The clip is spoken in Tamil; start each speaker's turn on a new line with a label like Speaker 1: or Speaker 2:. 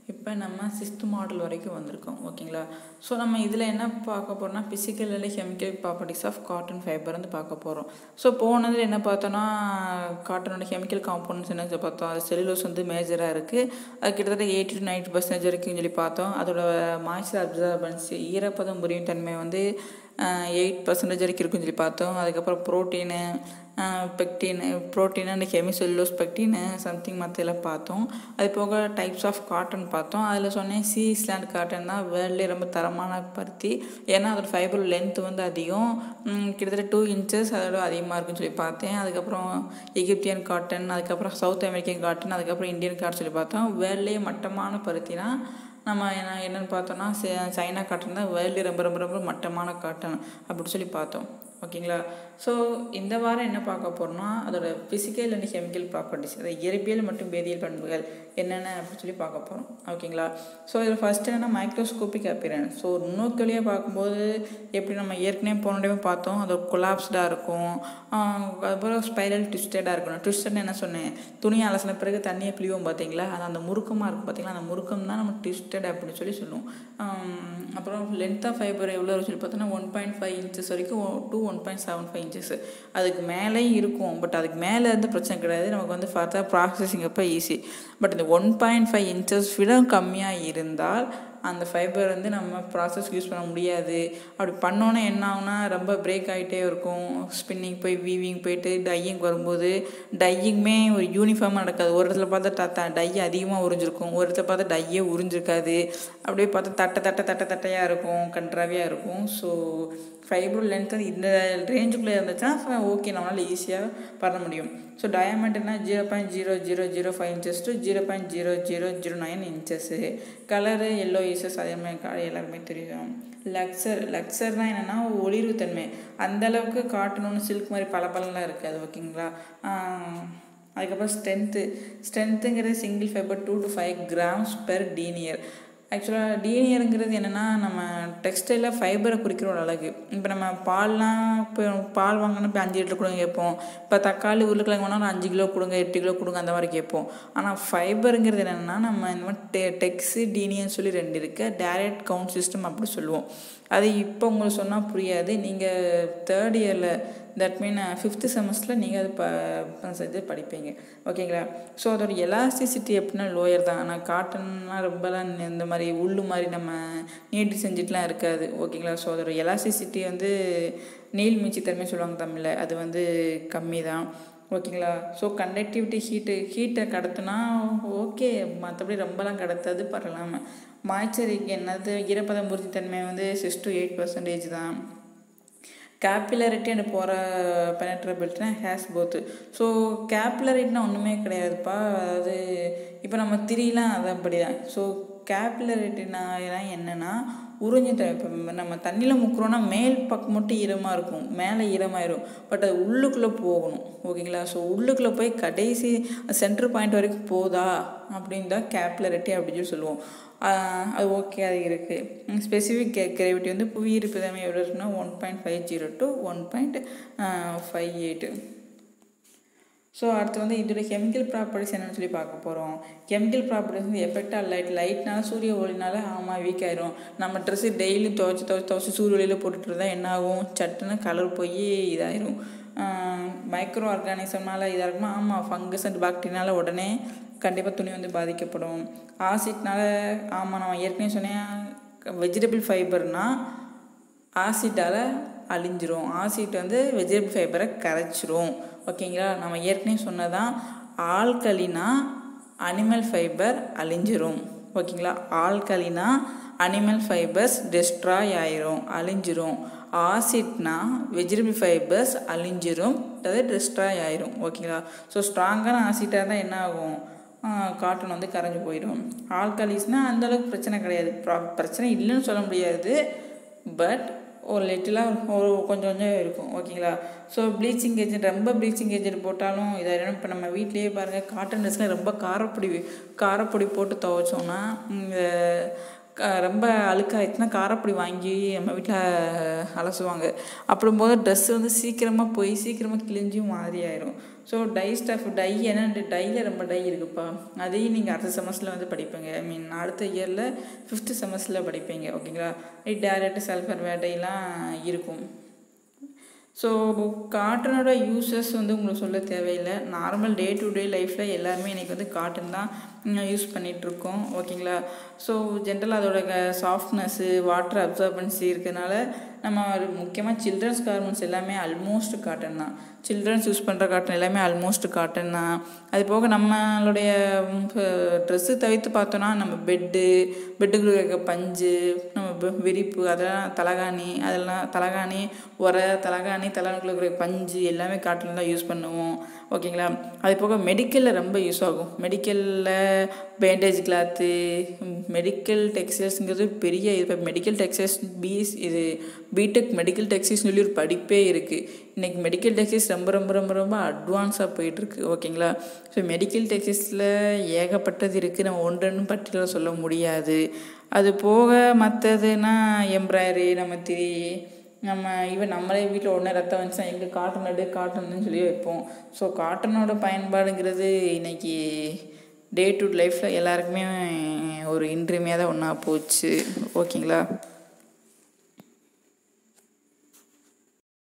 Speaker 1: இப்போ நம்ம சிக்ஸ்த் மாடல் வரைக்கும் வந்திருக்கோம் ஓகேங்களா ஸோ நம்ம இதில் என்ன பார்க்க போகிறோம்னா ஃபிசிக்கல் இல்லை chemical properties of cotton fibre வந்து பார்க்க போகிறோம் ஸோ போனதில் என்ன பார்த்தோன்னா காட்டனோட கெமிக்கல் காம்பவுண்ட்ஸ் என்ன பார்த்தோம் அது செல்லுலோஸ் வந்து மேஜராக இருக்குது அது கிட்டத்தட்ட எயிட்டி டு நைன்ட்டி பர்சன்டேஜ் வரைக்கும் சொல்லி பார்த்தோம் அதோட மாய்ச்சர் அப்சர்பன்ஸ் ஈரப்பதம் புரியும் தன்மை வந்து எயிட் பர்சன்டேஜ் வரைக்கும் இருக்குன்னு சொல்லி பார்த்தோம் அதுக்கப்புறம் ப்ரோட்டீனு பெக்டின்னு ப்ரோட்டீன் அண்ட் ஹெமிசெல்லோஸ் பெக்டின்னு சம்திங் மற்றெல்லாம் பார்த்தோம் அது போக டைப்ஸ் ஆஃப் காட்டன் பார்த்தோம் அதில் சொன்னேன் சி இஸ்லாண்ட் காட்டன் தான் வேர்ல்ட்லேயே ரொம்ப தரமான பருத்தி ஏன்னா அதோட ஃபைபர் லென்த் வந்து அதிகம் கிட்டத்தட்ட டூ இன்ச்சஸ் அதோட அதிகமாக இருக்குன்னு சொல்லி பார்த்தேன் அதுக்கப்புறம் எகிப்தியன் காட்டன் அதுக்கப்புறம் சவுத் அமெரிக்கன் காட்டன் அதுக்கப்புறம் இந்தியன் காட்டன் சொல்லி பார்த்தோம் வேர்ல்ட்லேயே மட்டமான பருத்தினா நம்ம என்ன என்னென்னு பார்த்தோன்னா சைனா காட்டன் தான் வேர்ல்டு ரொம்ப ரொம்ப ரொம்ப மட்டமான காட்டன் அப்படின்னு சொல்லி பார்த்தோம் ஓகேங்களா ஸோ இந்த வாரம் என்ன பார்க்க போகிறோம்னா அதோட ஃபிசிக்கல் அண்ட் கெமிக்கல் ப்ராப்பர்ட்டிஸ் அதாவது இயற்பியல் மற்றும் வேதியியல் பண்புகள் என்னென்ன அப்படின்னு சொல்லி பார்க்க போகிறோம் ஓகேங்களா ஸோ இதில் ஃபஸ்ட்டு என்னென்னா மைக்ரோஸ்கோபிக் அப்பியரன்ஸ் ஸோ ஒரு நோக்கு வழியாக பார்க்கும்போது எப்படி நம்ம ஏற்கனவே போன டைமே பார்த்தோம் அது கொலாப்ஸ்டாக இருக்கும் அதுக்கப்புறம் ஸ்பைரல் ட்விஸ்டடாக இருக்கணும் ட்விஸ்டட்னு என்ன சொன்னேன் துணி அலசின பிறகு தண்ணியை பிழிவோம் பார்த்தீங்களா அது அந்த முறுக்கமாக இருக்கும் பார்த்தீங்களா அந்த முறுக்கம் தான் நம்ம ட்விஸ்டட் அப்படின்னு சொல்லி சொல்லுவோம் அப்புறம் லென்த் ஆஃப் ஃபைபர் எவ்வளோ சொல்லி பார்த்தோன்னா ஒன் பாயிண்ட் ஃபைவ் இன்ச்சஸ் வரைக்கும் to one point seven five inches அதுக்கு மேலேயும் இருக்கும் பட் அதுக்கு மேலே இருந்து பிரச்சனை கிடையாது நமக்கு வந்து ஃபர்தர் ப்ராசஸிங் அப்போ ஈஸி பட் இந்த ஒன் பாயிண்ட் ஃபைவ் இன்ச்சஸ் விட கம்மியாக இருந்தால் அந்த ஃபைபர் வந்து நம்ம ப்ராசஸ் யூஸ் பண்ண முடியாது அப்படி பண்ணோன்னே என்ன ஆகுனா ரொம்ப பிரேக் ஆகிட்டே இருக்கும் ஸ்பின்னிங் போய் வீவிங் போயிட்டு டையிங் வரும்போது டையிங்குமே ஒரு யூனிஃபார்மாக நடக்காது ஒரு இடத்துல பார்த்தா ட டை அதிகமாக உறிஞ்சிருக்கும் ஒரு இடத்துல பார்த்தா டையே உறிஞ்சிருக்காது அப்படியே பார்த்தா தட்டை தட்டை தட்டை தட்டையாக இருக்கும் கன்ட்ராவியாக இருக்கும் ஸோ ஃபைபர் லென்த் வந்து இந்த ரேஞ்சுக்குள்ளே இருந்துச்சுன்னா ஓகே நம்மளால் ஈஸியாக பண்ண முடியும் ஸோ டயமீட்டர்னா zero point zero zero zero five inches to zero point zero zero zero nine inches colour yellow ஈசஸ் அதே மாதிரி எல்லாருமே தெரியும் லக்ஸர் லக்ஸர்னால் என்னென்னா ஒளிர்வுத்தன்மை அந்தளவுக்கு காட்டணும்னு சில்க் மாதிரி பல பலன்லாம் இருக்காது ஓகேங்களா அதுக்கப்புறம் ஸ்ட்ரென்த்து ஸ்ட்ரென்த்துங்கிறது single fibre two to five grams per denier ஆக்சுவலாக டீனியருங்கிறது என்னென்னா நம்ம டெக்ஸ்டைலில் ஃபைபரை குறிக்கிற ஒரு அழகு இப்போ நம்ம பால்லாம் இப்போ பால் வாங்கினா இப்போ அஞ்சு லிட்டர் கொடுங்க கேட்போம் இப்போ தக்காளி உருளைக்கிழங்கு வேணாலும் அஞ்சு கிலோ கொடுங்க எட்டு கிலோ கொடுங்க அந்த மாதிரி கேட்போம் ஆனால் ஃபைபருங்கிறது என்னென்னா நம்ம இந்த மாதிரி டெ டெக்ஸு டீனியன்னு சொல்லி ரெண்டு இருக்குது டைரக்ட் கவுண்ட் சிஸ்டம் அப்படி சொல்லுவோம் அது இப்போ உங்களுக்கு சொன்னால் புரியாது நீங்கள் தேர்ட் இயரில் தட் மீன் ஃபிஃப்த்து செமஸ்டரில் நீங்கள் அது ப இது படிப்பீங்க ஓகேங்களா ஸோ அதோட எலாஸ்டிசிட்டி எப்படின்னா லோயர் தான் ஆனால் காட்டன்லாம் ரொம்பலாம் இந்த மாதிரி உள்ளு மாதிரி நம்ம நீட்டு செஞ்சுட்டுலாம் இருக்காது ஓகேங்களா ஸோ அதோட எலாஸ்டிசிட்டி வந்து நீள் மீச்சித்தன்மை சொல்லுவாங்க தமிழில் அது வந்து கம்மி தான் ஓகேங்களா ஸோ கண்டக்டிவிட்டி ஹீட்டு ஹீட்டை கடத்துனா ஓகே மற்றபடி ரொம்பலாம் கடத்தாது பரவாயில்லாமல் மாய்ச்சரிக்கு என்னது ஈரப்பதம் தன்மை வந்து சிக்ஸ் டு எயிட் பர்சன்டேஜ் தான் கேப்பிலரிட்டி அண்ட் போகிற பெனட்ரபிலிட்டினா ஹேஸ் போத்து ஸோ கேப்பிலரிட்டினா ஒன்றுமே கிடையாதுப்பா அதாவது இப்போ நம்ம திரிலாம் அது அப்படி தான் ஸோ கேப்பிலரிட்டினா என்னென்னா உறிஞ்சிட்டோம் இப்போ நம்ம தண்ணியில் முக்குறோன்னா மேல் பக்கம் மட்டும் ஈரமாக இருக்கும் மேலே ஈரமாயிரும் பட் அது உள்ளுக்குள்ளே போகணும் ஓகேங்களா ஸோ உள்ளுக்குள்ளே போய் கடைசி சென்டர் பாயிண்ட் வரைக்கும் போதா அப்படின்னு தான் கேப்லரிட்டி அப்படின்னு சொல்லி சொல்லுவோம் அது ஓகே அது இருக்குது ஸ்பெசிஃபிக் கிராவிட்டி வந்து புவியீர்ப்பு தன்மை எவ்வளோ இருக்குன்னா one point five zero to one point five eight so அடுத்து வந்து இதோட கெமிக்கல் ப்ராப்பர்ட்டிஸ் என்னென்னு சொல்லி பார்க்க போகிறோம் கெமிக்கல் ப்ராப்பர்ட்டிஸ் வந்து எஃபெக்டாக லைட் லைட்னால சூரிய ஒளினால ஆமாம் வீக் ஆயிரும் நம்ம ட்ரெஸ்ஸு டெய்லி துவைச்சி துவைச்சி துவைச்சி சூரிய ஒளியில் போட்டுட்டு இருந்தால் என்ன ஆகும் சட்டுன்னு கலர் போய் இதாயிரும் மைக்ரோ ஆர்கானிசம்னால இதாக இருக்குமா ஆமாம் ஃபங்கஸ் அண்ட் பாக்டீரியானால உடனே கண்டிப்பாக துணி வந்து பாதிக்கப்படும் ஆசிட்னால ஆமாம் நான் ஏற்கனவே சொன்னேன் வெஜிடபிள் ஃபைபர்னால் ஆசிட்டால் அழிஞ்சிரும் ஆசிட் வந்து வெஜிடபிள் ஃபைபரை கரைச்சிரும் ஓகேங்களா நம்ம ஏற்கனவே சொன்னதான் ஆல்கலினா அனிமல் ஃபைபர் அழிஞ்சிரும் ஓகேங்களா ஆல்கலினா அனிமல் ஃபைபர்ஸ் டெஸ்ட்ராய் ஆயிரும் அழிஞ்சிரும் ஆசிட்னா வெஜிடபிள் ஃபைபர்ஸ் அழிஞ்சிரும் அது டெஸ்ட்ராய் ஆயிரும் ஓகேங்களா ஸோ ஸ்ட்ராங்கான ஆசிட்டாக இருந்தால் என்ன ஆகும் காட்டன் வந்து கரைஞ்சி போயிடும் ஆல்கலிஸ்னால் அந்தளவுக்கு பிரச்சனை கிடையாது பிரச்சனை இல்லைன்னு சொல்ல முடியாது பட் ஒரு லிட்டிலாக ஒரு கொஞ்சம் கொஞ்சம் இருக்கும் ஓகேங்களா ஸோ ப்ளீச்சிங் ஏஜென்ட் ரொம்ப ப்ளீச்சிங் ஏஜென்ட் போட்டாலும் இதாக இப்போ நம்ம வீட்லேயே பாருங்கள் காட்டன் ட்ரெஸ்லாம் ரொம்ப காரப்பொடி காரப்பொடி போட்டு துவைச்சோன்னா இந்த க ரொம்ப அழுக்காயிடுச்சுன்னா காரப்பொடி வாங்கி நம்ம வீட்டில் அலசுவாங்க அப்படிம்போது ட்ரெஸ் வந்து சீக்கிரமாக போய் சீக்கிரமாக கிழிஞ்சும் மாதிரி ஆயிரும் ஸோ டை ஸ்டஃப் டை ஏன்னா டையில் ரொம்ப டை இருக்குப்பா அதையும் நீங்கள் அடுத்த செமஸ்டரில் வந்து படிப்பீங்க ஐ மீன் அடுத்த இயரில் ஃபிஃப்த்து செமஸ்டரில் படிப்பீங்க ஓகேங்களா டேரக்ட் சல்ஃபர் வேட்டையெல்லாம் இருக்கும் ஸோ காட்டனோட யூசஸ் வந்து உங்களுக்கு சொல்ல தேவையில்லை நார்மல் டே டு டே லைஃப்பில் எல்லாருமே இன்றைக்கி வந்து காட்டன் தான் யூஸ் பண்ணிகிட்ருக்கோம் ஓகேங்களா ஸோ ஜென்ரலாக அதோட சாஃப்ட்னஸ்ஸு வாட்டர் அப்சார்பன்சி இருக்கிறதுனால நம்ம ஒரு முக்கியமாக சில்ட்ரன்ஸ் கார்மெண்ட்ஸ் எல்லாமே ஆல்மோஸ்ட் காட்டன் தான் சில்ட்ரன்ஸ் யூஸ் பண்ணுற காட்டன் எல்லாமே ஆல்மோஸ்ட் காட்டன் தான் அது போக நம்மளுடைய ட்ரெஸ்ஸு தவிர்த்து பார்த்தோன்னா நம்ம பெட்டு பெட்டுக்குள்ள இருக்க பஞ்சு நம்ம விரிப்பு அதெல்லாம் தலகாணி அதெல்லாம் தலகாணி உரை தலகாணி தலகாணிக்குள்ள இருக்கிற பஞ்சு எல்லாமே காட்டன் தான் யூஸ் பண்ணுவோம் ஓகேங்களா அது போக மெடிக்கலில் ரொம்ப யூஸ் ஆகும் மெடிக்கலில் பேண்டேஜ் கிளாத்து மெடிக்கல் டெக்ஸ்டைல்ஸுங்கிறது பெரிய இது இப்போ மெடிக்கல் டெக்ஸ்டைல்ஸ் பிஎஸ் இது பிடெக் மெடிக்கல் டெக்ஸ்டைல்ஸ் சொல்லி ஒரு படிப்பே இருக்குது இன்றைக்கி மெடிக்கல் டெக்ஸ்டைல்ஸ் ரொம்ப ரொம்ப ரொம்ப ரொம்ப அட்வான்ஸாக போயிட்டுருக்கு ஓகேங்களா ஸோ மெடிக்கல் டெக்ஸ்டைல்ஸில் ஏகப்பட்டது இருக்குது நம்ம ஒன்றுன்னு பட்டியலில் சொல்ல முடியாது அது போக மற்றதுன்னா எம்ப்ராய்டரி நம்ம திரி நம்ம ஈவன் நம்மளே வீட்டில் உடனே ரத்தம் வந்துச்சுன்னா எங்கே காட்டன் எடு காட்டன்னு சொல்லி வைப்போம் ஸோ காட்டனோட பயன்பாடுங்கிறது இன்றைக்கி டே டு லைஃப்பில் எல்லாருக்குமே ஒரு இன்றியமையாத ஒன்றா போச்சு ஓகேங்களா